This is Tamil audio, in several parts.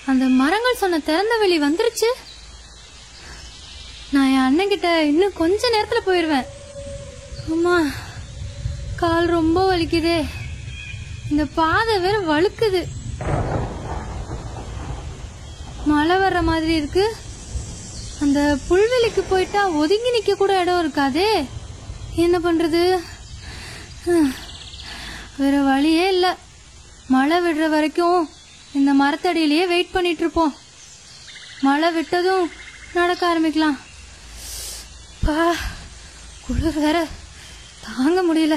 அந்த மரங்கள் சொன்ன திறந்த வெளி வந்துருச்சு நான் என் அண்ணன் கிட்ட இன்னும் கொஞ்ச நேரத்துல போயிருவேன் அம்மா கால் ரொம்ப வலிக்குதே இந்த பாதை வேற வழுக்குது மழை வர்ற மாதிரி இருக்கு அந்த புல்வெளிக்கு போயிட்டா ஒதுங்கி நிக்க கூட இடம் இருக்காதே என்ன பண்றது ஹம், வேற வழியே இல்ல மழை விடுற வரைக்கும் இந்த மரத்தடியிலேயே வெயிட் பண்ணிட்டு இருப்போம் மழை விட்டதும் நடக்க ஆரம்பிக்கலாம் பா குளிர் வேற தாங்க முடியல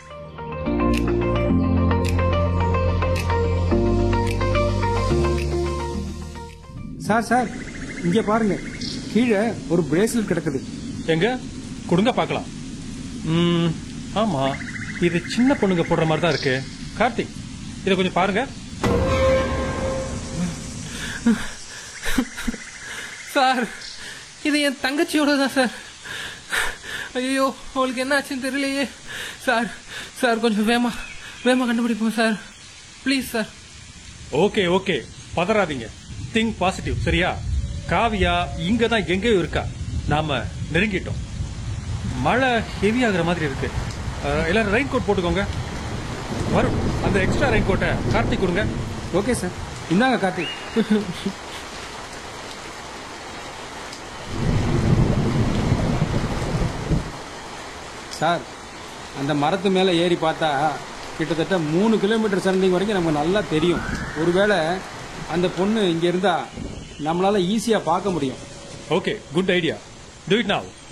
சார் சார் இங்க பாருங்க கீழே ஒரு பிரேஸ்லெட் கிடக்குது எங்க கொடுங்க பார்க்கலாம் ம் ஆமா இது சின்ன பொண்ணுங்க போடுற மாதிரி தான் இருக்கு கார்த்திக் இதை கொஞ்சம் பாருங்க சார் இது என் தங்கச்சியோட தான் சார் ஐயோ அவளுக்கு என்ன ஆச்சுன்னு தெரியலையே சார் சார் கொஞ்சம் வேமா வேமா கண்டுபிடிப்போம் sir please sir okay okay பதறாதீங்க திங்க் பாசிட்டிவ் சரியா காவியா இங்க தான் எங்கேயோ இருக்கா நாம நெருங்கிட்டோம் மழை ஹெவி ஆகுற மாதிரி இருக்கு அஹ், எல்லாரும் ரெயின் கோட் போட்டுக்கோங்க வரும் அந்த எக்ஸ்ட்ரா ரெயின் கோட்டை கார்த்திக் கொடுங்க ஓகே சார் இந்தாங்க கார்த்திக் சார் அந்த மரத்து மேலே ஏறி பார்த்தா கிட்டத்தட்ட மூணு கிலோமீட்டர் சரண்டிங் வரைக்கும் நமக்கு நல்லா தெரியும் ஒருவேளை அந்த பொண்ணு இங்கே இருந்தா நம்மளால ஈஸியாக பார்க்க முடியும் okay good idea do it now